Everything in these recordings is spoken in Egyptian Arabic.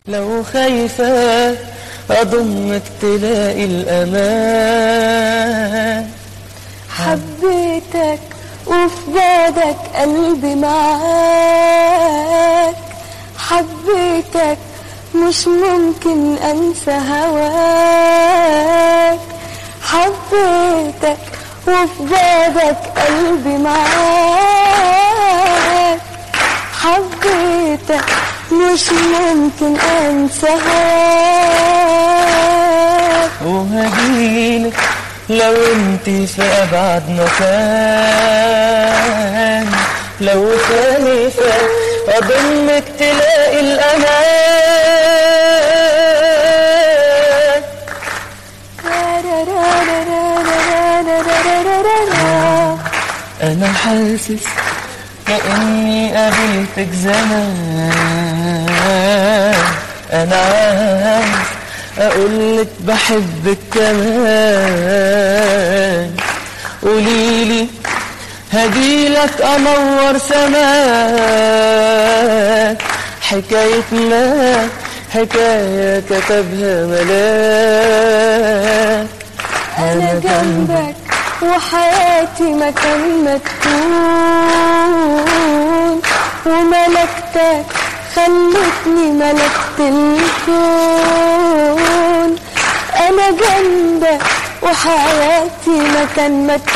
لو خايفة أضمك تلاقي الأمان حبيتك وفي بعدك قلبي معاك حبيتك مش ممكن انسى هواك حبيتك وفي بعدك قلبي معاك حبيتك مش ممكن انسى هواك وهجيلك لو انتي في أبعد مكان لو خايفة أضمك تلاقي الأمان أنا حاسس كأني قابلتك زمان أنا عايز أقولك بحبك كمان قوليلي هجيلك أنور سماك حكايتنا حكاية كتبها ملاك انا جنبك وحياتي مكان ما تكون وملكتك خلتني ملكت الكون انا جنبك وحياتي مكان ما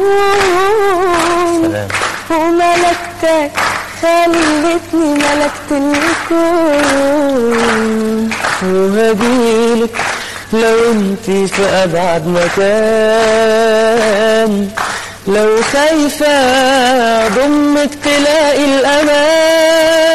تكون سلام وملكتك خلتني ملكت الكون وهجيلك لو انتي في أبعد مكان لو خايفة ضمك تلاقي الأمان